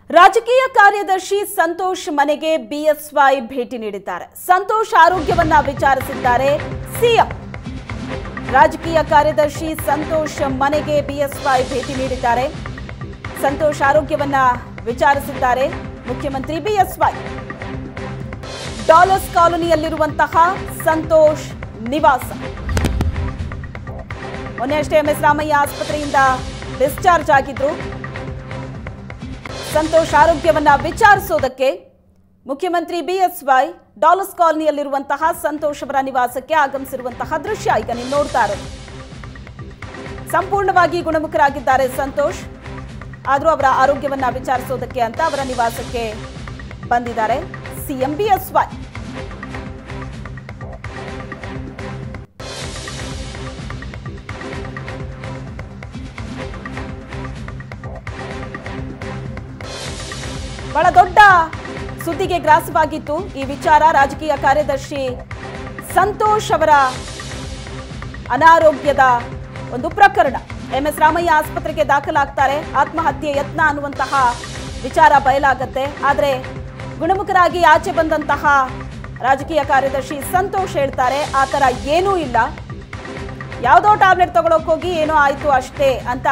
ರಾಜಕೀಯ ಕಾರ್ಯದರ್ಶಿ ಸಂತೋಷ್ ಮನೆಗೆ ಬಿಎಸ್ವೈ ಭೇಟಿ ನೀಡಿದ್ದಾರೆ ಸಂತೋಷ್ ಆರೋಗ್ಯವನ್ನ ವಿಚಾರಿಸಿದ್ದಾರೆ ಸಿಎಂ ರಾಜಕೀಯ ಕಾರ್ಯದರ್ಶಿ ಸಂತೋಷ್ ಮನೆಗೆ ಬಿಎಸ್ವೈ ಭೇಟಿ ನೀಡಿದ್ದಾರೆ ಸಂತೋಷ್ ಆರೋಗ್ಯವನ್ನ ವಿಚಾರಿಸಿದ್ದಾರೆ ಮುಖ್ಯಮಂತ್ರಿ ಬಿಎಸ್ವೈ ಡಾಲರ್ಸ್ ಕಾಲೋನಿಯಲ್ಲಿರುವಂತಹ ಸಂತೋಷ್ ನಿವಾಸ ಮೊನ್ನೆ ಅಷ್ಟೇ ಎಂ ಎಸ್ ರಾಮಯ್ಯ ಆಸ್ಪತ್ರೆಯಿಂದ ಡಿಸ್ಚಾರ್ಜ್ ಆಗಿದ್ರು ಸಂತೋಷ್ ಆರೋಗ್ಯವನ್ನ ವಿಚಾರಿಸೋದಕ್ಕೆ ಮುಖ್ಯಮಂತ್ರಿ ಬಿಎಸ್ವೈ ಡಾಲರ್ಸ್ ಕಾಲನಿಯಲ್ಲಿರುವಂತಹ ಸಂತೋಷ್ ಅವರ ನಿವಾಸಕ್ಕೆ ಆಗಮಿಸಿರುವಂತಹ ದೃಶ್ಯ ಈಗ ನೀವು ನೋಡ್ತಾ ಇರೋದು ಸಂಪೂರ್ಣವಾಗಿ ಗುಣಮುಖರಾಗಿದ್ದಾರೆ ಸಂತೋಷ್ ಆದರೂ ಅವರ ಆರೋಗ್ಯವನ್ನ ವಿಚಾರಿಸೋದಕ್ಕೆ ಅಂತ ಅವರ ನಿವಾಸಕ್ಕೆ ಬಂದಿದ್ದಾರೆ ಸಿಎಂ ಬಿಎಸ್ವೈ ಬಹಳ ದೊಡ್ಡ ಸುದ್ದಿಗೆ ಗ್ರಾಸವಾಗಿತ್ತು ಈ ವಿಚಾರ ರಾಜಕೀಯ ಕಾರ್ಯದರ್ಶಿ ಸಂತೋಷ್ ಅವರ ಅನಾರೋಗ್ಯದ ಒಂದು ಪ್ರಕರಣ ಎಂ ಎಸ್ ರಾಮಯ್ಯ ಆಸ್ಪತ್ರೆಗೆ ದಾಖಲಾಗ್ತಾರೆ ಆತ್ಮಹತ್ಯೆ ಯತ್ನ ಅನ್ನುವಂತಹ ವಿಚಾರ ಬಯಲಾಗತ್ತೆ ಆದರೆ ಗುಣಮುಖರಾಗಿ ಆಚೆ ಬಂದಂತಹ ರಾಜಕೀಯ ಕಾರ್ಯದರ್ಶಿ ಸಂತೋಷ್ ಹೇಳ್ತಾರೆ ಆ ಥರ ಏನೂ ಇಲ್ಲ ಯಾವುದೋ ಟ್ಯಾಬ್ಲೆಟ್ ತಗೊಳಕ್ ಹೋಗಿ ಏನೋ ಆಯ್ತು ಅಷ್ಟೇ ಅಂತ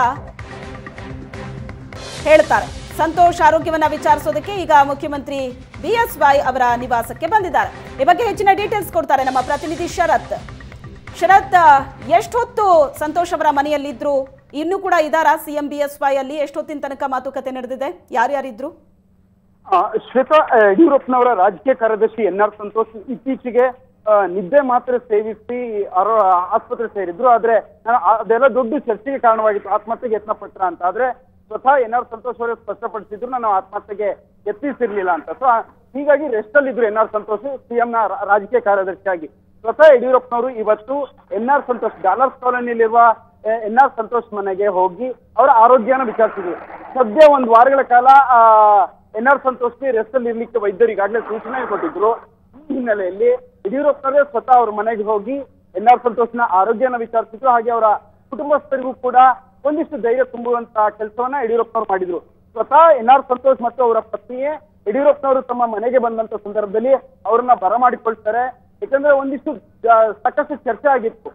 ಹೇಳ್ತಾರೆ ಸಂತೋಷ್ ಆರೋಗ್ಯವನ್ನ ವಿಚಾರಿಸೋದಕ್ಕೆ ಈಗ ಮುಖ್ಯಮಂತ್ರಿ ಬಿಎಸ್ವೈ ಅವರ ನಿವಾಸಕ್ಕೆ ಬಂದಿದ್ದಾರೆ ಈ ಬಗ್ಗೆ ಹೆಚ್ಚಿನ ಡೀಟೇಲ್ಸ್ ಕೊಡ್ತಾರೆ ನಮ್ಮ ಪ್ರತಿನಿಧಿ ಶರತ್ ಶರತ್ ಎಷ್ಟೊತ್ತು ಸಂತೋಷ್ ಅವರ ಮನೆಯಲ್ಲಿದ್ರು ಇನ್ನೂ ಕೂಡ ಇದಾರಾ ಸಿಎಂ ಬಿಎಸ್ವೈ ಅಲ್ಲಿ ಎಷ್ಟೊತ್ತಿನ ತನಕ ಮಾತುಕತೆ ನಡೆದಿದೆ ಯಾರ್ಯಾರಿದ್ರು ಆ, ಶ್ವೇತಾ ಆ, ಯಡಿಯೂರಪ್ಪನವರ ರಾಜಕೀಯ ಕಾರ್ಯದರ್ಶಿ ಎನ್ ಆರ್ ಸಂತೋಷ್ ಇತ್ತೀಚೆಗೆ ಆ, ನಿದ್ದೆ ಮಾತ್ರೆ ಸೇವಿಸಿ ಆರೋ ಆಸ್ಪತ್ರೆ ಸೇರಿದ್ರು ಆದ್ರೆ ಆ, ಅದೆಲ್ಲ ದೊಡ್ಡ ಚರ್ಚೆಗೆ ಕಾರಣವಾಗಿತ್ತು ಆತ್ಮಹತ್ಯೆಗೆ ಯತ್ನ ಪಟ್ರ ಅಂತ ಆದ್ರೆ ಸ್ವತಃ ಎನ್ ಆರ್ ಸಂತೋಷ್ ಅವರು ಸ್ಪಷ್ಟಪಡಿಸಿದ್ರು ನಾನು ಆತ್ಮಹತ್ಯೆಗೆ ಯತ್ನಿಸಿರ್ಲಿಲ್ಲ ಅಂತ ಸೊ ಹೀಗಾಗಿ ರೆಸ್ಟ್ ಅಲ್ಲಿ ಇದ್ರು ಎನ್ ಆರ್ ಸಂತೋಷ್ ಸಿಎಂ ನ ರಾ- ರಾಜಕೀಯ ಕಾರ್ಯದರ್ಶಿಯಾಗಿ ಸ್ವತಃ ಯಡಿಯೂರಪ್ಪನವರು ಇವತ್ತು ಎನ್ ಆರ್ ಸಂತೋಷ್ ಡಾಲರ್ಸ್ ಕಾಲೋನಿಯಲ್ಲಿರುವ ಎನ್ ಆರ್ ಸಂತೋಷ್ ಮನೆಗೆ ಹೋಗಿ ಅವರ ಆರೋಗ್ಯನ ವಿಚಾರಿಸಿದ್ರು ಸದ್ಯ ಒಂದು ವಾರಗಳ ಕಾಲ ಆ, ಎನ್ ಆರ್ ಸಂತೋಷ್ಗೆ ರೆಸ್ಟ್ ಅಲ್ಲಿ ಇರ್ಲಿಕ್ಕೆ ವೈದ್ಯರು ಈಗಾಗಲೇ ಸೂಚನೆ ಕೊಟ್ಟಿದ್ರು ಈ ಹಿನ್ನೆಲೆಯಲ್ಲಿ ಯಡಿಯೂರಪ್ಪನವರೇ ಸ್ವತಃ ಅವ್ರ ಮನೆಗೆ ಹೋಗಿ ಎನ್ ಆರ್ ಸಂತೋಷ್ನ ಆರೋಗ್ಯನ ವಿಚಾರಿಸಿದ್ರು ಹಾಗೆ ಅವರ ಕುಟುಂಬಸ್ಥರಿಗೂ ಕೂಡ ಒಂದಿಷ್ಟು ಧೈರ್ಯ ತುಂಬುವಂತ ಕೆಲಸವನ್ನ ಯಡಿಯೂರಪ್ಪನವರು ಮಾಡಿದ್ರು ಸ್ವತಃ ಎನ್ ಆರ್ ಸಂತೋಷ್ ಮತ್ತು ಅವರ ಪತ್ನಿಯೇ ಯಡಿಯೂರಪ್ಪನವರು ತಮ್ಮ ಮನೆಗೆ ಬಂದಂತ ಸಂದರ್ಭದಲ್ಲಿ ಅವರನ್ನ ಬರಮಾಡಿಕೊಳ್ತಾರೆ ಯಾಕಂದ್ರೆ ಒಂದಿಷ್ಟು ಆ, ಸಾಕಷ್ಟು ಚರ್ಚೆ ಆಗಿತ್ತು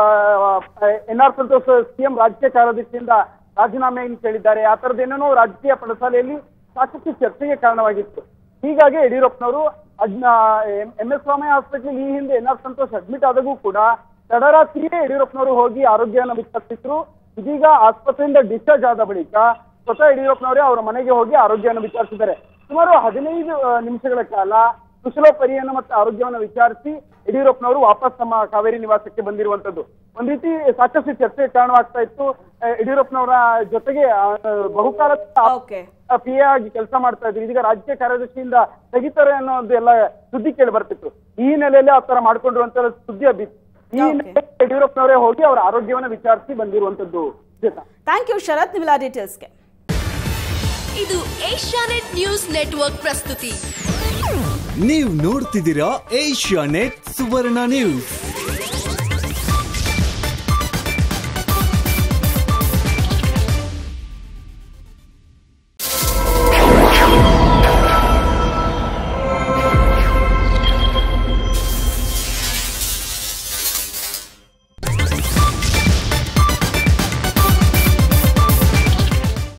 ಎನ್ ಆರ್ ಸಂತೋಷ್ ಸಿಎಂ ರಾಜಕೀಯ ಕಾರ್ಯದರ್ಶಿಯಿಂದ ರಾಜೀನಾಮೆ ಕೇಳಿದ್ದಾರೆ ಆ ತರದ ಏನೇನೋ ರಾಜಕೀಯ ಪಡಸಾಲೆಯಲ್ಲಿ ಸಾಕಷ್ಟು ಚರ್ಚೆಗೆ ಕಾರಣವಾಗಿತ್ತು ಹೀಗಾಗಿ ಯಡಿಯೂರಪ್ಪನವರು ಅದ್ನ ಎಂ ಎಸ್ ರಾಮಯ್ಯ ಹಾಸ್ಪಿಟಲ್ ಈ ಹಿಂದೆ ಎನ್ ಆರ್ ಸಂತೋಷ್ ಅಡ್ಮಿಟ್ ಆದಾಗೂ ಕೂಡ ತಡರಾತ್ರಿಯೇ ಯಡಿಯೂರಪ್ಪನವರು ಹೋಗಿ ಆರೋಗ್ಯನ ವಿಚಾರಿಸಿದ್ರು ಇದೀಗ ಆಸ್ಪತ್ರೆಯಿಂದ ಡಿಸ್ಚಾರ್ಜ್ ಆದ ಬಳಿಕ ಸ್ವತಃ ಯಡಿಯೂರಪ್ಪನವರೇ ಅವರ ಮನೆಗೆ ಹೋಗಿ ಆರೋಗ್ಯವನ್ನು ವಿಚಾರಿಸಿದ್ದಾರೆ ಸುಮಾರು ಹದಿನೈದು ಆ, ನಿಮಿಷಗಳ ಕಾಲ ಕುಶಲೋಪರಿಯನ್ನು ಮತ್ತು ಆರೋಗ್ಯವನ್ನು ವಿಚಾರಿಸಿ ಯಡಿಯೂರಪ್ಪನವರು ವಾಪಸ್ ತಮ್ಮ ಕಾವೇರಿ ನಿವಾಸಕ್ಕೆ ಬಂದಿರುವಂತದ್ದು ಒಂದ್ ರೀತಿ ಸಾಕಷ್ಟು ಚರ್ಚೆಗೆ ಕಾರಣವಾಗ್ತಾ ಇತ್ತು ಆ, ಯಡಿಯೂರಪ್ಪನವರ ಜೊತೆಗೆ ಆ, ಬಹುಕಾಲ ಓಕೆ ಪಿ ಎ ಆಗಿ ಕೆಲಸ ಮಾಡ್ತಾ ಇದ್ರು ಇದೀಗ ರಾಜಕೀಯ ಕಾರ್ಯದರ್ಶಿಯಿಂದ ತೆಗಿತಾರೆ ಅನ್ನೋದು ಎಲ್ಲ ಸುದ್ದಿ ಕೇಳಿ ಬರ್ತಿತ್ತು ಈ ಹಿನ್ನೆಲೆಯಲ್ಲಿ ಆ ತರ ಮಾಡ್ಕೊಂಡಿರುವಂತ ಸುದ್ದಿ ಹಬ್ಬಿತ್ತು ಈ Okay. ಹಿನ್ನೆಲೆಯಲ್ಲಿ ಯಡಿಯೂರಪ್ಪನವರೇ ಹೋಗಿ ಅವರ ಆರೋಗ್ಯವನ್ನ ವಿಚಾರಿಸಿ ಬಂದಿರುವಂತದ್ದು ಶ್ವೇತಾ ಥ್ಯಾಂಕ್ ಯು ಶರತ್ ನಿಮ್ಮೆಲ್ಲ ಡೀಟೇಲ್ಸ್ಗೆ ಇದು ಏಷ್ಯಾನೆಟ್ ನ್ಯೂಸ್ ನೆಟ್ವರ್ಕ್ ಪ್ರಸ್ತುತಿ ನೀವು ನೋಡ್ತಿದ್ದೀರಾ ಏಷ್ಯಾ ನೆಟ್ ಸುವರ್ಣ ನ್ಯೂಸ್